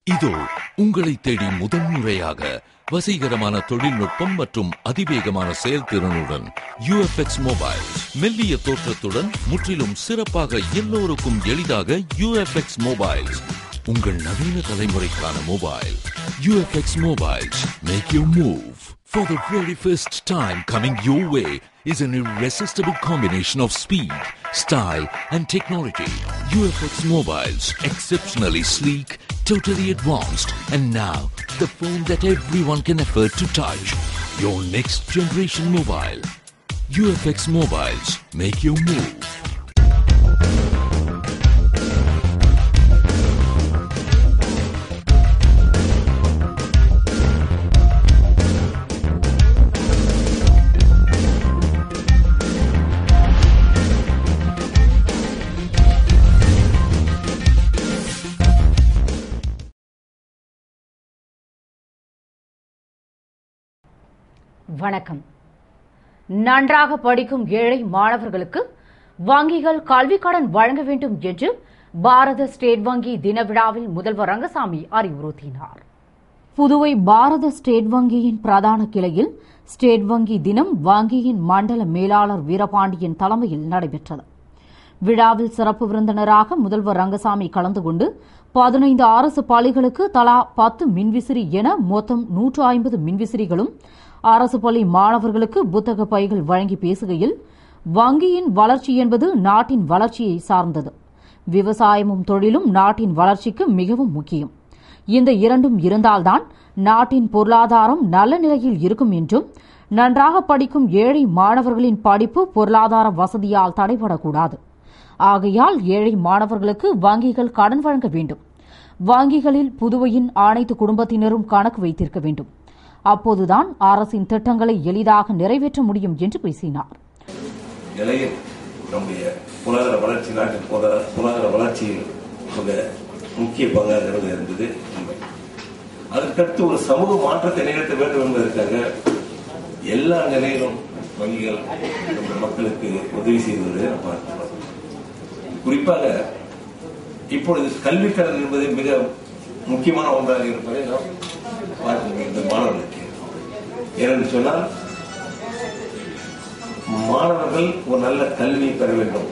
இதோ உங்களை தேடி முதன்முறையாக வசீகரமான தொழில்நுட்பம் மற்றும் அதிவேகமான செயல்திறனுடன் யூஎஃப்எக்ஸ் மொபைல் மெல்லிய தோற்றத்துடன் முற்றிலும் சிறப்பாக எல்லோருக்கும் எளிதாக யூஎஃப்எக்ஸ் மொபைல்ஸ் உங்கள் நவீன தலைமுறைக்கான mobile UFX mobiles make you move For the very first time coming your way is an irresistible combination of speed, style, and technology. UFX Mobiles, exceptionally sleek, totally advanced, and now the phone that everyone can afford to touch. Your next generation mobile. UFX Mobiles, make your move. வணக்கம் நன்றாக படிக்கும் ஏழை மாணவர்களுக்கு வங்கிகள் கல்வி கடன் வழங்க வேண்டும் என்று பாரத ஸ்டேட் வங்கி தின விழாவில் முதல்வர் ரங்கசாமி அறிவுறுத்தினார் புதுவை பாரத ஸ்டேட் வங்கியின் பிரதான கிளையில் ஸ்டேட் வங்கி தினம் வங்கியின் மண்டல மேலாளர் வீரபாண்டியன் தலைமையில் நடைபெற்றது விழாவில் சிறப்பு விருந்தினராக முதல்வர் ரங்கசாமி கலந்து கொண்டு பதினைந்து அரசு பள்ளிகளுக்கு தலா பத்து மின்விசிறி என மொத்தம் நூற்று ஐம்பது மின்விசிறிகளும் அரசு பள்ளி மாணவர்களுக்கு புத்தக பைகள் வழங்கி பேசுகையில் வங்கியின் வளர்ச்சி என்பது நாட்டின் வளர்ச்சியை சார்ந்தது விவசாயமும் தொழிலும் நாட்டின் வளர்ச்சிக்கு மிகவும் முக்கியம் இந்த இரண்டும் இருந்தால்தான் நாட்டின் பொருளாதாரம் நல்ல நிலையில் இருக்கும் என்றும் நன்றாக படிக்கும் ஏழை மாணவர்களின் படிப்பு பொருளாதார வசதியால் தடைபடக்கூடாது ஆகையால் ஏழை மாணவர்களுக்கு வங்கிகள் கடன் வழங்க வேண்டும் வங்கிகளில் புதுவையின் அனைத்து குடும்பத்தினரும் கணக்கு வைத்திருக்க வேண்டும் அப்போதுதான் அரசின் திட்டங்களை எளிதாக நிறைவேற்ற முடியும் என்று பேசினார் நிலையில் நம்முடைய பொருளாதார வளர்ச்சி நாட்டின் பொருளாதார பொருளாதார வளர்ச்சியில் மிக முக்கிய பங்காகிறது இருந்தது உண்மை அதற்கடுத்து ஒரு சமூக மாற்றத்தை நிகழ்த்த வேண்டும் என்பதற்காக எல்லா நிலையிலும் வங்கிகள் நம்ம மக்களுக்கு உதவி செய்து வருவதை நாம் பார்க்கிறோம் குறிப்பாக இப்பொழுது கல்வி கடன் என்பது மிக முக்கியமான ஒன்றாக இருப்பதை நாம் பார்க்கிறோம் இந்த மாணவர்களுக்கு ஏனென்று சொன்னால் மாணவர்கள் ஒரு நல்ல கல்வி பெற வேண்டும்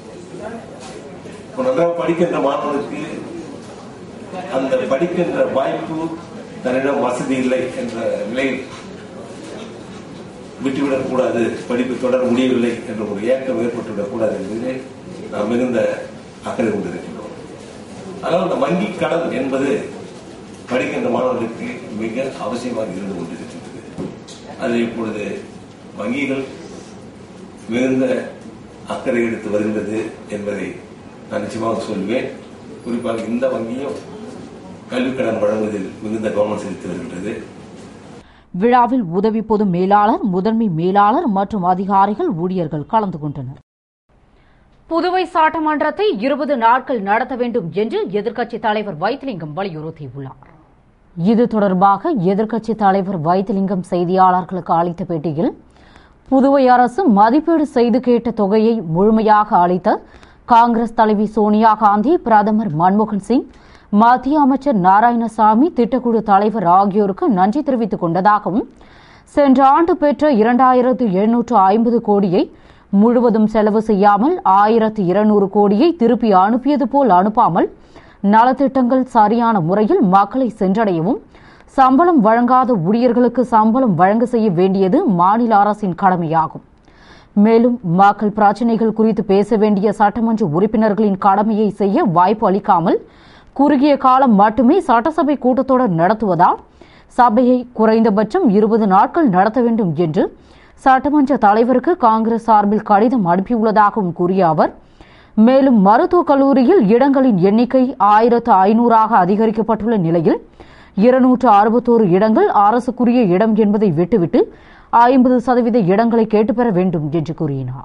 ஒரு நன்றாக படிக்கின்ற மாணவனுக்கு அந்த படிக்கின்ற வாய்ப்பு தன்னிடம் வசதி இல்லை என்ற நிலையில் விட்டுவிடக் கூடாது படிப்பு தொடர முடியவில்லை என்ற ஒரு ஏக்கம் ஏற்பட்டுவிடக் கூடாது என்பதிலே நாம் மிகுந்த அக்கறை கொண்டிருக்கின்றோம் அதனால் அந்த வங்கி கடன் என்பது படிக்கின்ற மாணவர்களுக்கு மிக அவசியமாக இருந்து கொண்டிருக்கின்றது அது இப்பொழுது வங்கிகள் மிகுந்த அக்கறை எடுத்து வருகிறது என்பதை நான் நிச்சயமாக சொல்வேன் குறிப்பாக இந்த வங்கியும் கல்விக் கடன் வழங்குவதில் மிகுந்த கவனம் செலுத்தி வருகின்றது விழாவில் உதவி பொது மேலாளர் முதன்மை மேலாளர் மற்றும் அதிகாரிகள் ஊழியர்கள் கலந்து கொண்டனர் புதுவை சட்டமன்றத்தை இருபது நாட்கள் நடத்த வேண்டும் என்று எதிர்க்கட்சித் தலைவர் வைத்திலிங்கம் வலியுறுத்தியுள்ளார் இது தொடர்பாக எதிர்க்கட்சித் தலைவர் வைத்திலிங்கம் செய்தியாளர்களுக்கு அளித்த பேட்டியில் புதுவை அரசு மதிப்பீடு செய்து கேட்ட தொகையை முழுமையாக அளித்த காங்கிரஸ் தலைவி சோனியா காந்தி பிரதமர் மன்மோகன் சிங் மத்திய அமைச்சர் நாராயணசாமி திட்டக்குழு தலைவர் ஆகியோருக்கு நன்றி தெரிவித்துக் கொண்டதாகவும் சென்ற ஆண்டு பெற்ற இரண்டாயிரத்து எழுநூற்று ஐம்பது கோடியை முழுவதும் செலவு செய்யாமல் ஆயிரத்து இருநூறு கோடியை திருப்பி அனுப்பியது போல் அனுப்பாமல் நலத்திட்டங்கள் சரியான முறையில் மக்களை சென்றடையவும் சம்பளம் வழங்காத ஊழியர்களுக்கு சம்பளம் வழங்க செய்ய வேண்டியது மாநில அரசின் கடமையாகும் மேலும் மக்கள் பிரச்சினைகள் குறித்து பேச வேண்டிய சட்டமன்ற உறுப்பினர்களின் கடமையை செய்ய வாய்ப்பு அளிக்காமல் குறுகிய காலம் மட்டுமே சட்டசபை கூட்டத்தொடர் நடத்துவதால் சபையை குறைந்தபட்சம் இருபது நாட்கள் நடத்த வேண்டும் என்று சட்டமன்ற தலைவருக்கு காங்கிரஸ் சார்பில் கடிதம் அனுப்பியுள்ளதாகவும் கூறிய அவர் மேலும் மருத்துவக் கல்லூரியில் இடங்களின் எண்ணிக்கை ஆயிரத்து ஐநூறாக அதிகரிக்கப்பட்டுள்ள நிலையில் இருநூற்று அறுபத்தோரு இடங்கள் அரசுக்குரிய இடம் என்பதை விட்டுவிட்டு ஐம்பது சதவீத இடங்களை கேட்டுப்பெற வேண்டும் என்று கூறினார்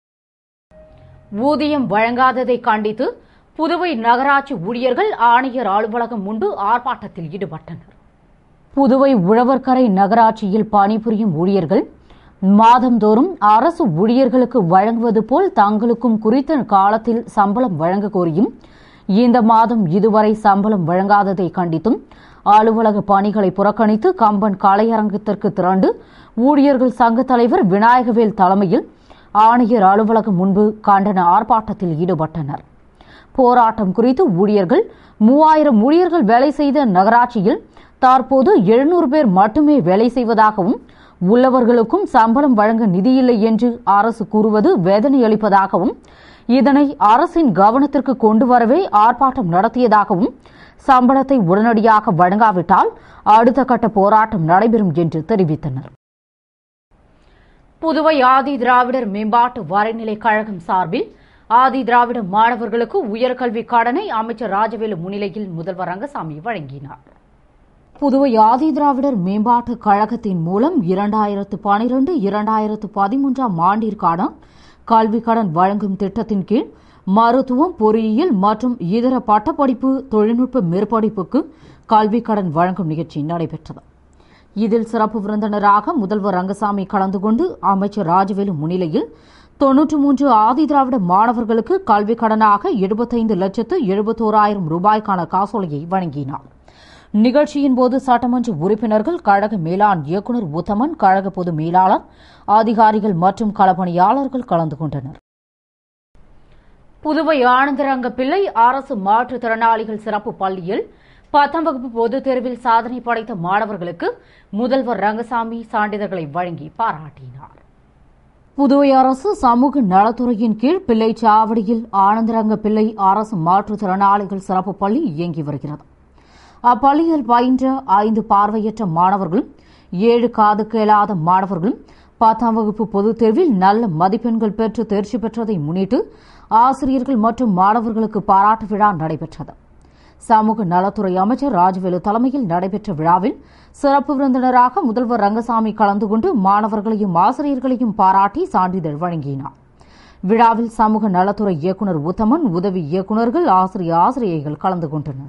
ஊதியம் வழங்காததை கண்டித்து புதுவை நகராட்சி ஊழியர்கள் ஆணையர் அலுவலகம் முன்பு ஆர்ப்பாட்டத்தில் ஈடுபட்டனர் புதுவை உழவர்கரை நகராட்சியில் பணிபுரியும் ஊழியர்கள் மாதந்தோறும் அரசு ஊழியர்களுக்கு வழங்குவது போல் தங்களுக்கும் குறித்த காலத்தில் சம்பளம் வழங்க கோரியும் இந்த மாதம் இதுவரை சம்பளம் வழங்காததை கண்டித்தும் அலுவலக பணிகளை புறக்கணித்து கம்பன் கலையரங்கத்திற்கு திரண்டு ஊழியர்கள் சங்க தலைவர் விநாயகவேல் தலைமையில் ஆணையர் அலுவலகம் முன்பு கண்டன ஆர்ப்பாட்டத்தில் ஈடுபட்டனர் போராட்டம் குறித்து ஊழியர்கள் மூவாயிரம் ஊழியர்கள் வேலை செய்த நகராட்சியில் தற்போது எழுநூறு பேர் மட்டுமே வேலை செய்வதாகவும் உள்ளவர்களுக்கும் சம்பளம் வழங்க நிதியில்லை என்று அரசு கூறுவது வேதனை அளிப்பதாகவும் இதனை அரசின் கவனத்திற்கு கொண்டு வரவே ஆர்ப்பாட்டம் நடத்தியதாகவும் சம்பளத்தை உடனடியாக வழங்காவிட்டால் அடுத்த கட்ட போராட்டம் நடைபெறும் என்று தெரிவித்தனர் புதுவை ஆதி திராவிடர் மேம்பாட்டு வரைநிலை கழகம் சார்பில் ஆதி திராவிட மாணவர்களுக்கு உயர்கல்வி கடனை அமைச்சர் ராஜவேலு முன்னிலையில் முதல்வர் ரங்கசாமி வழங்கினார் புதுவை ஆதி திராவிடர் மேம்பாட்டு கழகத்தின் மூலம் இரண்டாயிரத்து பனிரெண்டு இரண்டாயிரத்து பதிமூன்றாம் ஆண்டிற்கான கல்விக் கடன் வழங்கும் திட்டத்தின் கீழ் மருத்துவம் பொறியியல் மற்றும் இதர பட்டப்படிப்பு தொழில்நுட்ப மேற்படிப்புக்கு கல்விக் கடன் வழங்கும் நிகழ்ச்சி நடைபெற்றது இதில் சிறப்பு விருந்தினராக முதல்வர் ரங்கசாமி கலந்து கொண்டு அமைச்சர் ராஜவேலு முன்னிலையில் தொன்னூற்று மூன்று ஆதி திராவிட மாணவர்களுக்கு கல்விக் கடனாக எழுபத்தைந்து லட்சத்து எழுபத்தோராயிரம் ரூபாய்க்கான காசோலையை வழங்கினார் நிகழ்ச்சியின் போது சட்டமன்ற உறுப்பினர்கள் கழக மேலாண் இயக்குநர் உத்தமன் கழக பொது மேலாளர் அதிகாரிகள் மற்றும் களப்பணியாளர்கள் கலந்து கொண்டனர் புதுவை ஆனந்தரங்க பிள்ளை அரசு மாற்றுத்திறனாளிகள் சிறப்பு பள்ளியில் பத்தாம் வகுப்பு பொதுத் தேர்வில் சாதனை படைத்த மாணவர்களுக்கு முதல்வர் ரங்கசாமி சான்றிதழ்களை வழங்கி பாராட்டினார் புதுவை அரசு சமூக நலத்துறையின் கீழ் பிள்ளைச்சாவடியில் ஆனந்தரங்க பிள்ளை அரசு மாற்றுத்திறனாளிகள் சிறப்பு பள்ளி இயங்கி வருகிறது அப்பள்ளியில் பயின்ற ஐந்து பார்வையற்ற மாணவர்களும் ஏழு காது கேளாத மாணவர்களும் பத்தாம் வகுப்பு பொதுத் தேர்வில் நல்ல மதிப்பெண்கள் பெற்று தேர்ச்சி பெற்றதை முன்னிட்டு ஆசிரியர்கள் மற்றும் மாணவர்களுக்கு பாராட்டு விழா நடைபெற்றது சமூக நலத்துறை அமைச்சர் ராஜவேலு தலைமையில் நடைபெற்ற விழாவில் சிறப்பு விருந்தினராக முதல்வர் ரங்கசாமி கலந்து கொண்டு மாணவர்களையும் ஆசிரியர்களையும் பாராட்டி சான்றிதழ் வழங்கினார் விழாவில் சமூக நலத்துறை இயக்குநர் உத்தமன் உதவி இயக்குநர்கள் ஆசிரிய ஆசிரியைகள் கலந்து கொண்டனர்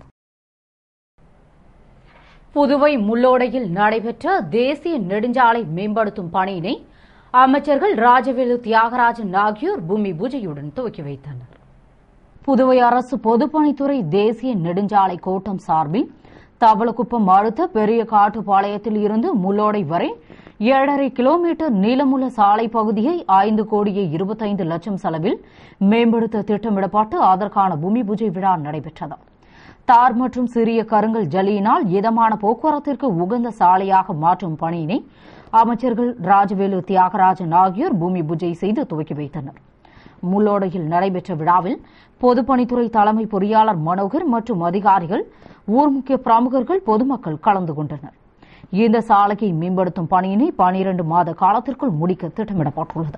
புதுவை முள்ளோடையில் நடைபெற்ற தேசிய நெடுஞ்சாலை மேம்படுத்தும் பணியினை அமைச்சர்கள் ராஜவேலு தியாகராஜன் ஆகியோர் பூமி பூஜையுடன் துவக்கி வைத்தனர் புதுவை அரசு பொதுப்பணித்துறை தேசிய நெடுஞ்சாலை கோட்டம் சார்பில் தவளக்குப்பம் அடுத்த பெரிய காட்டுப்பாளையத்தில் இருந்து முள்ளோடை வரை ஏழரை கிலோமீட்டர் நீளமுள்ள சாலை பகுதியை ஐந்து கோடியே இருபத்தைந்து லட்சம் செலவில் மேம்படுத்த திட்டமிடப்பட்டு அதற்கான பூமி பூஜை விழா நடைபெற்றது தார் மற்றும் சிறிய கருங்கல் ஜல்லியினால் இதமான போக்குவரத்திற்கு உகந்த சாலையாக மாற்றும் பணியினை அமைச்சர்கள் ராஜவேலு தியாகராஜன் ஆகியோர் பூமி பூஜை செய்து துவக்கி வைத்தனர் முள்ளோடையில் நடைபெற்ற விழாவில் பொதுப்பணித்துறை தலைமை பொறியாளர் மனோகர் மற்றும் அதிகாரிகள் ஊர் முக்கிய பிரமுகர்கள் பொதுமக்கள் கலந்து கொண்டனர் இந்த சாலையை மேம்படுத்தும் பணியினை பனிரண்டு மாத காலத்திற்குள் முடிக்க திட்டமிடப்பட்டுள்ளது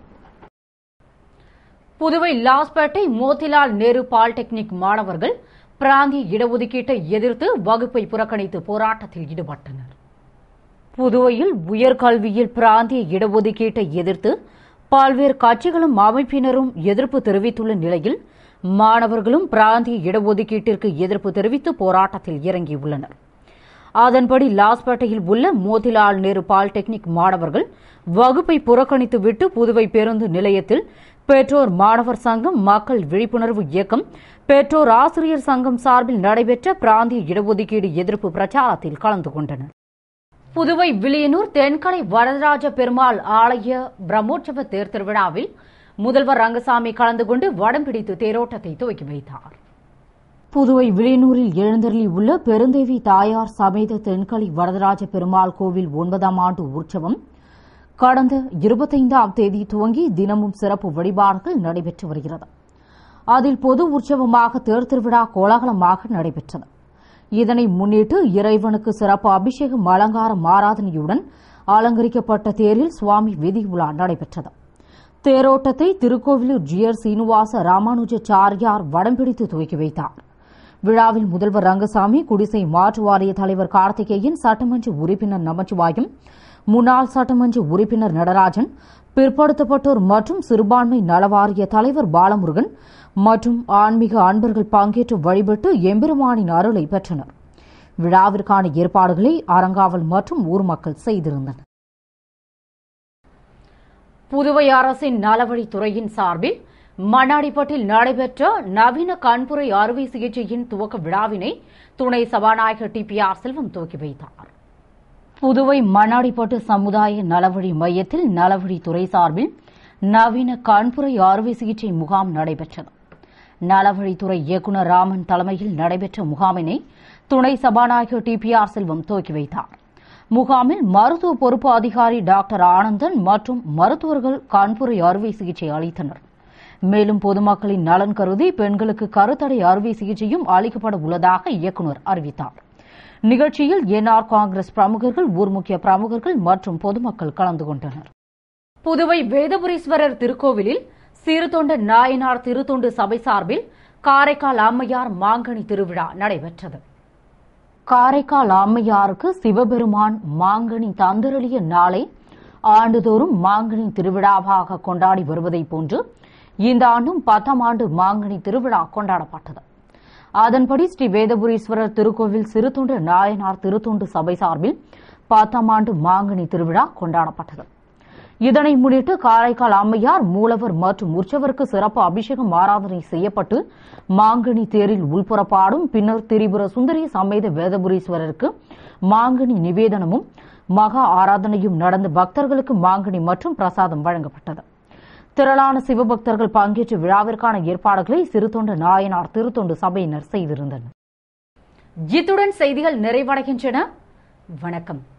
புதுவை லாஸ்பேட்டை மோத்திலால் நேரு பாலிடெக்னிக் மாணவர்கள் பிராந்திய இடஒதுக்கீட்டை எதிர்த்து வகுப்பை புறக்கணித்து போராட்டத்தில் ஈடுபட்டனர் புதுவையில் உயர்கல்வியில் பிராந்திய இடஒதுக்கீட்டை எதிர்த்து பல்வேறு கட்சிகளும் அமைப்பினரும் எதிர்ப்பு தெரிவித்துள்ள நிலையில் மாணவர்களும் பிராந்திய இடஒதுக்கீட்டிற்கு எதிர்ப்பு தெரிவித்து போராட்டத்தில் இறங்கியுள்ளனர் அதன்படி லாஸ்பேட்டையில் உள்ள மோதிலால் நேரு பாலிடெக்னிக் மாணவர்கள் வகுப்பை புறக்கணித்துவிட்டு புதுவை பேருந்து நிலையத்தில் பெற்றோர் மாணவர் சங்கம் மக்கள் விழிப்புணர்வு இயக்கம் பெற்றோர் ஆசிரியர் சங்கம் சார்பில் நடைபெற்ற பிராந்திய இடஒதுக்கீடு எதிர்ப்பு பிரச்சாரத்தில் கலந்து கொண்டனர் புதுவை வில்லியனூர் தென்கலை வரதராஜ பெருமாள் ஆலய பிரம்மோற்சவ தேர் திருவிழாவில் முதல்வர் ரங்கசாமி கலந்து கொண்டு வடம் பிடித்து தேரோட்டத்தை துவக்கி வைத்தார் புதுவை வில்லியனூரில் எழுந்தருளி உள்ள பெருந்தேவி தாயார் சமேத தென்கலை வரதராஜ பெருமாள் கோவில் ஒன்பதாம் ஆண்டு உற்சவம் கடந்த இருபத்தைந்தாம் தேதி துவங்கி தினமும் சிறப்பு வழிபாடுகள் நடைபெற்று வருகிறது அதில் பொது உற்சவமாக தேர் திருவிழா கோலாகலமாக நடைபெற்றது இதனை முன்னிட்டு இறைவனுக்கு சிறப்பு அபிஷேகம் அலங்காரம் ஆராதனையுடன் அலங்கரிக்கப்பட்ட தேரில் சுவாமி வீதி உலா நடைபெற்றது தேரோட்டத்தை திருக்கோவிலூர் ஜியர் சீனிவாச ராமானுஜாச்சாரியார் வடம் பிடித்து துவக்கி வைத்தார் விழாவில் முதல்வர் ரங்கசாமி குடிசை மாற்று வாரிய தலைவர் கார்த்திகேயன் சட்டமன்ற உறுப்பினர் நமச்சிவாயம் முன்னாள் சட்டமன்ற உறுப்பினர் நடராஜன் பிற்படுத்தப்பட்டோர் மற்றும் சிறுபான்மை நலவாரிய தலைவர் பாலமுருகன் மற்றும் ஆன்மீக அன்பர்கள் பங்கேற்று வழிபட்டு எம்பெருமானின் அருளை பெற்றனர் விழாவிற்கான ஏற்பாடுகளை அறங்காவல் மற்றும் ஊர் மக்கள் செய்திருந்தனர் புதுவை அரசின் நலவழித்துறையின் சார்பில் மண்ணாடிப்பட்டில் நடைபெற்ற நவீன கண்புரை அறுவை சிகிச்சையின் துவக்க விழாவினை துணை சபாநாயகர் டி பி ஆர் செல்வம் துவக்கி வைத்தார் புதுவை மண்ணாடிப்பட்டு சமுதாய நலவழி மையத்தில் நலவழித்துறை சார்பில் நவீன கண்புரை அறுவை சிகிச்சை முகாம் நடைபெற்றது நலவழித்துறை இயக்குநர் ராமன் தலைமையில் நடைபெற்ற முகாமினை துணை சபாநாயகர் டி பி ஆர் செல்வம் துவக்கி வைத்தார் முகாமில் மருத்துவ பொறுப்பு அதிகாரி டாக்டர் ஆனந்தன் மற்றும் மருத்துவர்கள் கண்புரை அறுவை சிகிச்சை அளித்தனர் மேலும் பொதுமக்களின் நலன் கருதி பெண்களுக்கு கருத்தடை அறுவை சிகிச்சையும் அளிக்கப்பட உள்ளதாக இயக்குநர் அறிவித்தார் நிகழ்ச்சியில் என்ஆர் காங்கிரஸ் பிரமுகர்கள் ஊர் முக்கிய பிரமுகர்கள் மற்றும் பொதுமக்கள் கலந்து கொண்டனர் புதுவை வேதபுரீஸ்வரர் திருக்கோவிலில் சிறுதொண்ட நாயனார் திருத்தொண்டு சபை சார்பில் காரைக்கால் அம்மையார் மாங்கனி திருவிழா நடைபெற்றது காரைக்கால் அம்மையாருக்கு சிவபெருமான் மாங்கனி தந்திரளிய நாளை ஆண்டுதோறும் மாங்கனி திருவிழாவாக கொண்டாடி வருவதைப் போன்று இந்த ஆண்டும் பத்தாம் ஆண்டு மாங்கனி திருவிழா கொண்டாடப்பட்டது அதன்படி ஸ்ரீ வேதபுரீஸ்வரர் திருக்கோவில் சிறுத்தொண்டு நாயனார் திருத்தொண்டு சபை சார்பில் பத்தாம் ஆண்டு மாங்கனி திருவிழா கொண்டாடப்பட்டது இதனை முன்னிட்டு காரைக்கால் அம்மையார் மூலவர் மற்றும் உற்சவருக்கு சிறப்பு அபிஷேகம் ஆராதனை செய்யப்பட்டு மாங்கனி தேரில் உள்புறப்பாடும் பின்னர் திரிபுர சுந்தரி சமேத வேதபுரீஸ்வரருக்கு மாங்கனி நிவேதனமும் மகா ஆராதனையும் நடந்து பக்தர்களுக்கு மாங்கனி மற்றும் பிரசாதம் வழங்கப்பட்டது திரளான சிவபக்தர்கள் பங்கேற்ற விழாவிற்கான ஏற்பாடுகளை சிறுத்தொண்டு நாயனார் திருத்தொண்டு சபையினர் செய்திருந்தனர் இத்துடன் செய்திகள் நிறைவடைகின்றன வணக்கம்